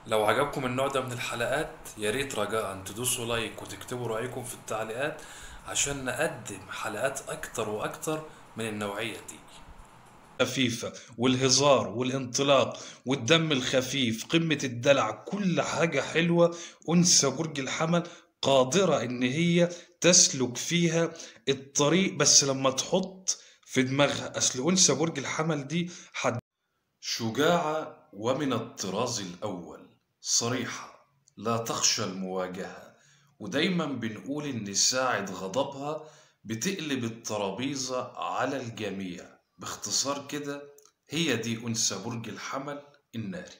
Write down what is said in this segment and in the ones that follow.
لو عجبكم النوع ده من الحلقات يا ريت رجاء تدوسوا لايك وتكتبوا رأيكم في التعليقات عشان نقدم حلقات أكتر وأكتر من النوعية دي خفيفة والهزار والانطلاق والدم الخفيف قمة الدلع كل حاجة حلوة أنثى برج الحمل قادرة إن هي تسلك فيها الطريق بس لما تحط في دماغها أصل أنثى برج الحمل دي حد شجاعة ومن الطراز الأول صريحة لا تخشى المواجهة ودايما بنقول إن ساعة غضبها بتقلب الترابيزة على الجميع باختصار كده هي دي أنثى برج الحمل الناري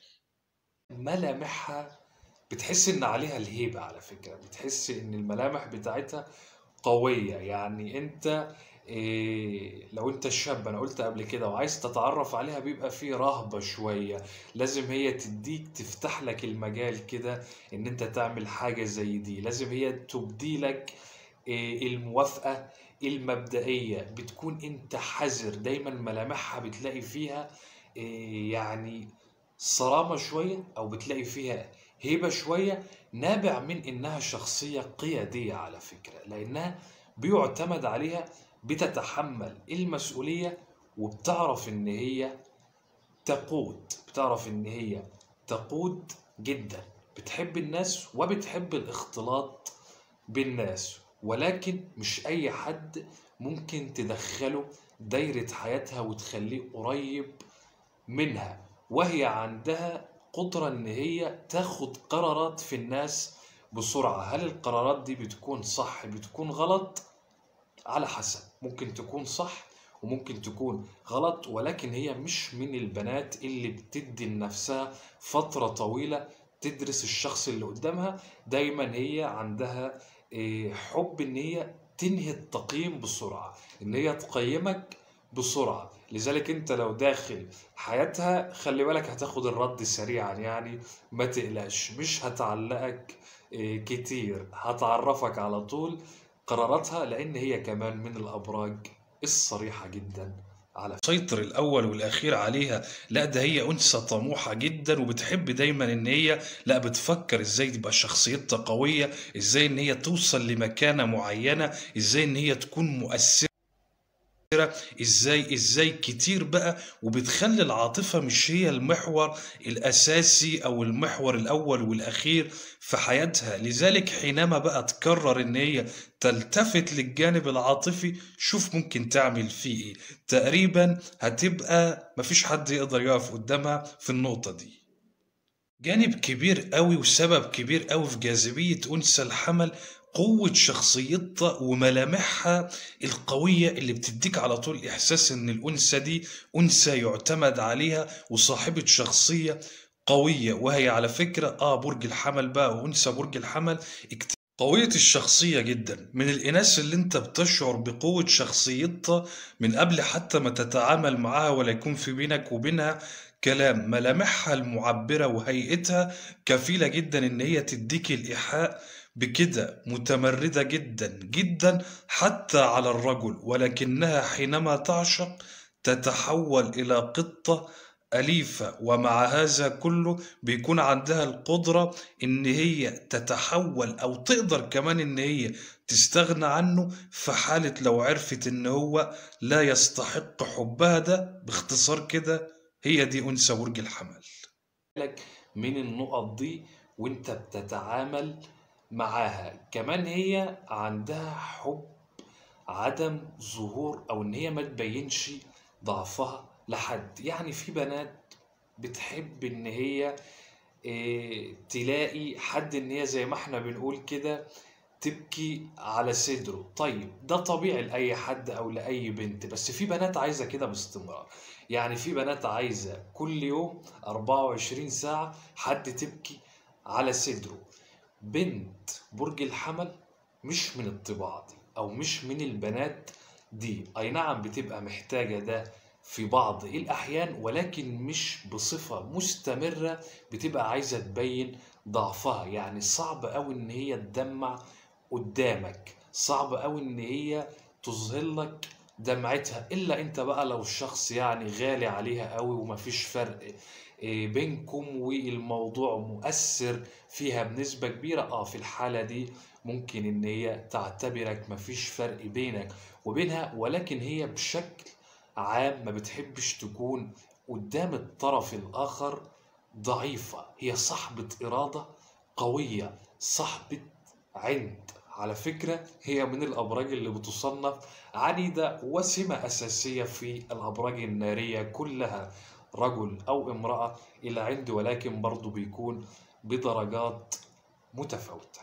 ملامحها بتحس ان عليها الهيبة على فكرة بتحس ان الملامح بتاعتها قوية يعني انت إيه لو انت شاب انا قلت قبل كده وعايز تتعرف عليها بيبقى فيه رهبة شوية لازم هي تديك تفتح لك المجال كده ان انت تعمل حاجة زي دي لازم هي تبدي لك إيه الموافقة المبدئية بتكون انت حذر دايما ملامحها بتلاقي فيها إيه يعني صرامة شوية أو بتلاقي فيها هيبة شوية نابع من إنها شخصية قيادية على فكرة لأنها بيعتمد عليها بتتحمل المسؤولية وبتعرف إن هي تقود بتعرف إن هي تقود جدا بتحب الناس وبتحب الاختلاط بالناس ولكن مش أي حد ممكن تدخله دايرة حياتها وتخليه قريب منها وهي عندها قدرة إن هي تاخد قرارات في الناس بسرعة هل القرارات دي بتكون صح بتكون غلط على حسب ممكن تكون صح وممكن تكون غلط ولكن هي مش من البنات اللي بتدي لنفسها فترة طويلة تدرس الشخص اللي قدامها دايما هي عندها إيه، حب ان هي تنهي التقييم بسرعة ان هي تقيمك بسرعة لذلك انت لو داخل حياتها خلي بالك هتاخد الرد سريعا يعني ما تقلقش مش هتعلقك إيه، كتير هتعرفك على طول قراراتها لان هي كمان من الابراج الصريحة جدا على سيطر الأول والأخير عليها لا ده هي أنثى طموحة جدا وبتحب دايما إن هي لا بتفكر إزاي تبقى شخصيتها قوية إزاي إن هي توصل لمكانة معينة إزاي إن هي تكون مؤثرة ازاي ازاي كتير بقى وبتخلي العاطفة مش هي المحور الاساسي او المحور الاول والاخير في حياتها لذلك حينما بقى تقرر ان هي تلتفت للجانب العاطفي شوف ممكن تعمل فيه ايه تقريبا هتبقى مفيش حد يقدر يقف قدامها في النقطة دي جانب كبير قوي وسبب كبير قوي في جاذبية أنثى الحمل قوة شخصيتها وملامحها القوية اللي بتديك على طول إحساس إن الأنثى دي أنثى يعتمد عليها وصاحبة شخصية قوية وهي على فكرة آه برج الحمل بقى وأنثى برج الحمل اكت- قوية الشخصية جدا من الإناث اللي أنت بتشعر بقوة شخصيتها من قبل حتى ما تتعامل معاها ولا يكون في بينك وبينها كلام ملامحها المعبرة وهيئتها كفيلة جدا إن هي تديك الإيحاء بكده متمردة جدا جدا حتى على الرجل ولكنها حينما تعشق تتحول إلى قطة أليفة ومع هذا كله بيكون عندها القدرة إن هي تتحول أو تقدر كمان إن هي تستغنى عنه في حالة لو عرفت إن هو لا يستحق حبها ده باختصار كده هي دي أنثى برج الحمل بالك من النقط دي وانت بتتعامل معاها كمان هي عندها حب عدم ظهور او ان هي ما تبينش ضعفها لحد يعني في بنات بتحب ان هي إيه، تلاقي حد ان هي زي ما احنا بنقول كده تبكي على صدره طيب ده طبيعي لأي حد أو لأي بنت بس في بنات عايزة كده باستمرار يعني في بنات عايزة كل يوم 24 ساعة حد تبكي على صدره بنت برج الحمل مش من الطباع دي أو مش من البنات دي أي نعم بتبقى محتاجة ده في بعض الأحيان ولكن مش بصفة مستمرة بتبقى عايزة تبين ضعفها يعني صعب أوي إن هي تدمع قدامك صعب أوي إن هي تظهر لك دمعتها إلا أنت بقى لو الشخص يعني غالي عليها أوي ومفيش فرق إيه، بينكم والموضوع مؤثر فيها بنسبة كبيرة اه في الحالة دي ممكن ان هي تعتبرك مفيش فرق بينك وبينها ولكن هي بشكل عام ما بتحبش تكون قدام الطرف الآخر ضعيفة هي صاحبة إرادة قوية صاحبة عند على فكرة هي من الأبراج اللي بتصنف عنيدة وسمة أساسية في الأبراج النارية كلها رجل أو امرأة إلى عند ولكن برضو بيكون بدرجات متفاوتة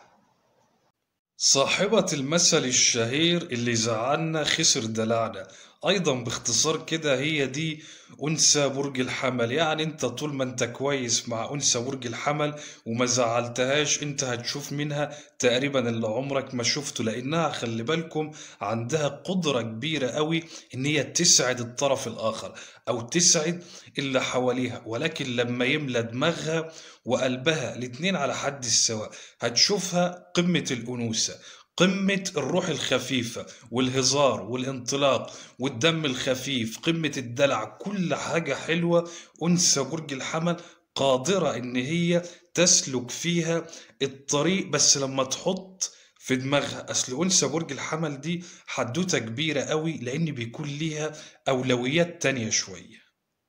صاحبة المثل الشهير اللي زعلنا خسر دلعنا أيضا باختصار كده هي دي أنثى برج الحمل يعني أنت طول ما أنت كويس مع أنثى برج الحمل وما زعلتهاش أنت هتشوف منها تقريبا اللي عمرك ما شفته لأنها خلي بالكم عندها قدرة كبيرة قوي إن هي تسعد الطرف الآخر أو تسعد اللي حواليها ولكن لما يملى دماغها وقلبها الاتنين على حد السواء هتشوفها قمة الأنوثة قمة الروح الخفيفة والهزار والانطلاق والدم الخفيف قمة الدلع كل حاجة حلوة أنثى برج الحمل قادرة إن هي تسلك فيها الطريق بس لما تحط في دماغها أصل أنثى برج الحمل دي حدوتة كبيرة قوي لأن بيكون ليها أولويات تانية شوية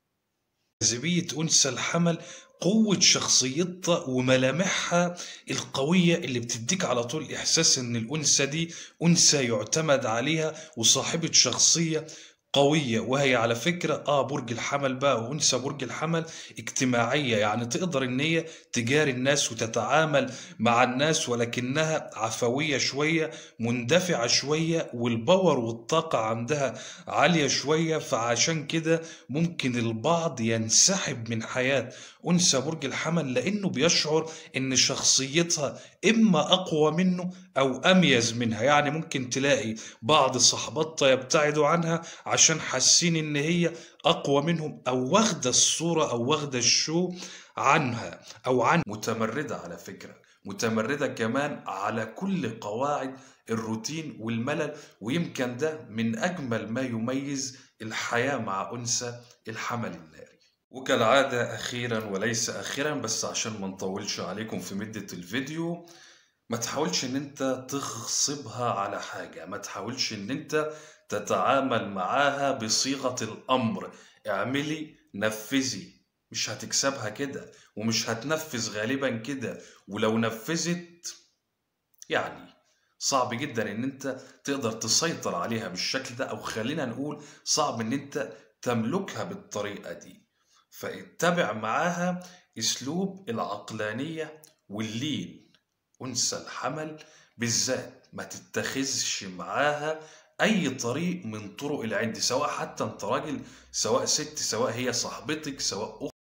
جاذبية أنثى الحمل قوة شخصيتها وملامحها القوية اللي بتديك على طول إحساس إن الأنثى دي أنثى يعتمد عليها وصاحبة شخصية قوية وهي على فكرة آه برج الحمل بقى وأنثى برج الحمل اجتماعية يعني تقدر إن هي تجاري الناس وتتعامل مع الناس ولكنها عفوية شوية مندفعة شوية والباور والطاقة عندها عالية شوية فعشان كده ممكن البعض ينسحب من حياة أنثى برج الحمل لأنه بيشعر إن شخصيتها إما أقوى منه أو أميز منها يعني ممكن تلاقي بعض صحباتها يبتعدوا عنها عشان حاسين إن هي أقوى منهم أو واخدة الصورة أو واخدة الشو عنها أو عن متمردة على فكرة متمردة كمان على كل قواعد الروتين والملل ويمكن ده من أجمل ما يميز الحياة مع أنثى الحمل الناري وكالعادة أخيرا وليس أخيرا بس عشان ما نطولش عليكم في مدة الفيديو ما تحاولش ان انت تغصبها على حاجة ما تحاولش ان انت تتعامل معاها بصيغة الأمر اعملي نفذي مش هتكسبها كده ومش هتنفذ غالبا كده ولو نفذت يعني صعب جدا ان انت تقدر تسيطر عليها بالشكل ده او خلينا نقول صعب ان انت تملكها بالطريقة دي فاتبع معاها اسلوب العقلانية واللين انثى الحمل بالذات ما تتخذش معاها اي طريق من طرق العند سواء حتى انت راجل سواء ست سواء هي صاحبتك سواء